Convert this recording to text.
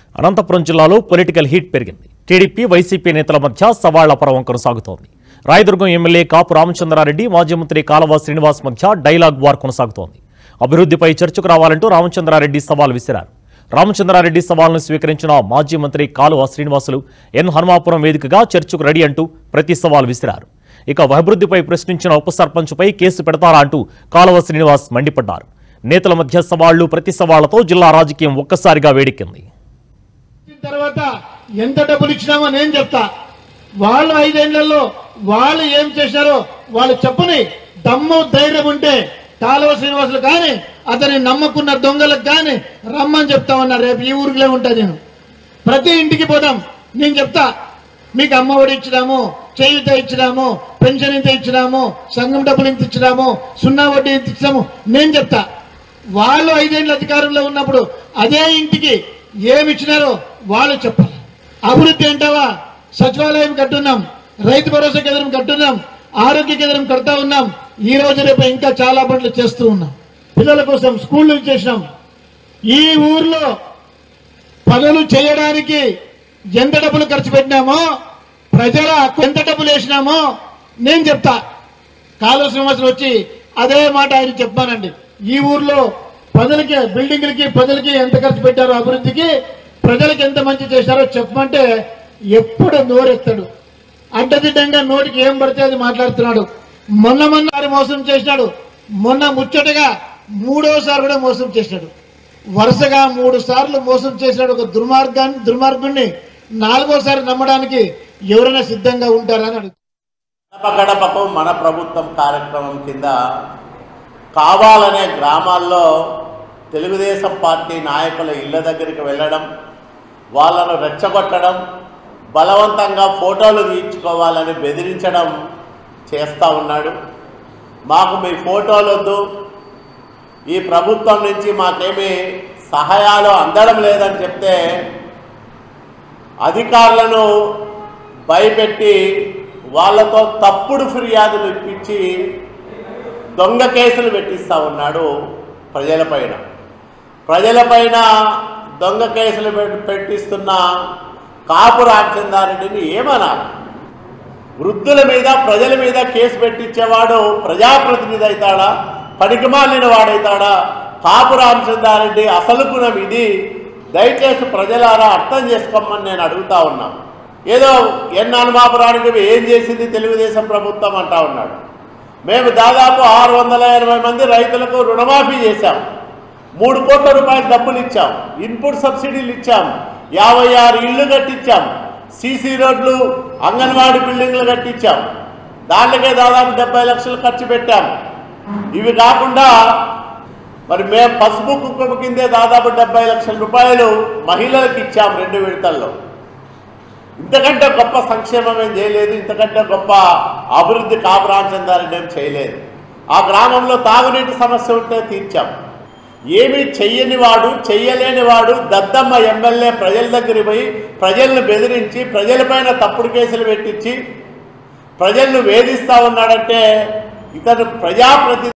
అనంతపురం జిల్లాలో political heat పెరిగింది TDP YCP నేతల మధ్య సవాళ్ల పర్వం కొనసాగుతోంది రాయదుర్గం ఎమ్మెల్యే కాపు రామచంద్రారెడ్డి మాజీ మంత్రి కాలవ శ్రీనివాస్ మధ్య డైలాగ్ వార్ కొనసాగుతోంది అభివృద్ధిపై చర్చకు రావాలంటూ రామచంద్రారెడ్డి సవాల్ విసిరారు రామచంద్రారెడ్డి సవాల్ను స్వీకరించిన మాజీ మంత్రి కాలువ శ్రీనివాసులు ఎన్ హనుమాపురం వేదికగా చర్చకు రెడీ అంటూ ప్రతి సవాల్ విసిరారు ఇక అభివృద్ధిపై ప్రశ్నించిన ఉప సర్పంచ్పై కేసు పెడతారా అంటూ కాలువ శ్రీనివాస్ మండిపడ్డారు నేతల మధ్య సవాళ్లు ప్రతి సవాళ్లతో జిల్లా రాజకీయం ఒక్కసారిగా వేడెక్కింది ఇచ్చిన తర్వాత ఎంత డబ్బులు ఇచ్చినామో నేను చెప్తా వాళ్ళు ఐదేళ్లలో వాళ్ళు ఏం చేశారో వాళ్ళు చెప్పని దమ్ము ధైర్యం ఉంటే కాలువ శ్రీనివాసులు కానీ అతని నమ్మకున్న దొంగలకు కానీ రమ్మని చెప్తా ఉన్నా రేపు ఈ ఊరిలో ఉంటా నేను ప్రతి ఇంటికి పోదాం నేను చెప్తా మీకు అమ్మ ఒడి ఇచ్చినాము చేయుత ఇచ్చినాము పెన్షన్ ఇంత ఇచ్చినాము సంఘం డబ్బులు ఇంత ఇచ్చినాము సున్నా వడ్డీ ఇంత ఇచ్చినాము నేను చెప్తా వాళ్ళు ఐదేళ్ళ అధికారంలో ఉన్నప్పుడు అదే ఇంటికి ఏమి ఇచ్చినారో వాళ్ళు చెప్పాలి అభివృద్ధి అంటావా సచివాలయం కట్టున్నాం రైతు భరోసా కేంద్రం కట్టున్నాం ఆరోగ్య కేంద్రం కడతా ఉన్నాం ఈ రోజు రేపు ఇంకా చాలా పనులు చేస్తూ ఉన్నాం పిల్లల కోసం స్కూళ్ళు చేసినాం ఈ ఊర్లో పనులు చేయడానికి ఎంత డబ్బులు ఖర్చు పెట్టినామో ప్రజల హక్కు ఎంత డబ్బులు వేసినామో నేను చెప్తా కాలువ శ్రీనివాసులు వచ్చి అదే మాట ఆయన చెప్పానండి ఈ ఊర్లో ప్రజలకి బిల్డింగ్లకి ప్రజలకి ఎంత ఖర్చు పెట్టారో అభివృద్ధికి ప్రజలకు ఎంత మంచి చేశారో చెప్పమంటే ఎప్పుడు నోరెత్తాడు అడ్డదిడ్డంగా నోటికి ఏం పడితే అది మాట్లాడుతున్నాడు మొన్న మొన్న వారు మోసం చేసినాడు మొన్న ముచ్చటగా మూడోసారి కూడా మోసం చేసినాడు వరుసగా మూడు సార్లు మోసం చేసినాడు ఒక దుర్మార్గాన్ని దుర్మార్గుణ్ణి నాలుగోసారి నమ్మడానికి ఎవరైనా సిద్ధంగా ఉంటారని అడుగు గడప గడపకు మన ప్రభుత్వం కార్యక్రమం కింద కావాలనే గ్రామాల్లో తెలుగుదేశం పార్టీ నాయకుల ఇళ్ళ దగ్గరికి వెళ్ళడం వాళ్ళను రెచ్చగొట్టడం బలవంతంగా ఫోటోలు తీయించుకోవాలని బెదిరించడం చేస్తూ ఉన్నాడు మాకు మీ ఫోటోలు వద్దు ఈ ప్రభుత్వం నుంచి మాకేమీ సహాయాలు అందడం లేదని చెప్తే అధికారులను భయపెట్టి వాళ్ళతో తప్పుడు ఫిర్యాదులు ఇప్పించి దొంగ కేసులు పెట్టిస్తూ ఉన్నాడు ప్రజలపైన ప్రజలపైన దొంగ కేసులు పెట్టి- పెట్టిస్తున్న కాపు రామచంద్రారెడ్డిని ఏమనాలి వృద్ధుల మీద ప్రజల మీద కేసు పెట్టించేవాడు ప్రజాప్రతినిధి అవుతాడా పనికిమాలిన వాడైతాడా కాపు రామచంద్రారెడ్డి అసలు గుణం ఇది దయచేసి ప్రజలారా అర్థం చేసుకోమని నేను అడుగుతా ఉన్నా ఏదో ఎన్ హనుమాపురానికి ఏం చేసింది తెలుగుదేశం ప్రభుత్వం అంటా ఉన్నాడు మేము దాదాపు ఆరు వందల ఎనభై మంది రైతులకు రుణమాఫీ చేశాం మూడు కోట్ల రూపాయల డబ్బులు ఇచ్చాం ఇన్పుట్ సబ్సిడీలు ఇచ్చాం యాభై ఆరు ఇళ్ళు కట్టించాం సీసీ రోడ్లు అంగన్వాడీ బిల్డింగ్లు కట్టించాం దానికే దాదాపు డెబ్బై లక్షలు ఖర్చు పెట్టాం ఇవి కాకుండా మరి మేము పసుపు కుంకుమ కిందే దాదాపు డెబ్బై లక్షల రూపాయలు మహిళలకు ఇచ్చాం రెండు విడతల్లో ఇంతకంటే గొప్ప సంక్షేమం ఏం చేయలేదు ఇంతకంటే గొప్ప అభివృద్ధి కాపు రామచంద్రారెడ్డి ఏం చేయలేదు ఆ గ్రామంలో తాగునీటి సమస్య ఉంటే తీర్చాం ఏమీ చెయ్యని వాడు చెయ్యలేని వాడు దద్దమ్మ ఎమ్మెల్యే ప్రజల దగ్గరికి పోయి ప్రజలను బెదిరించి ప్రజలపైన తప్పుడు కేసులు పెట్టించి ప్రజలను వేధిస్తా ఉన్నాడంటే ఇతను ప్రజాప్రతి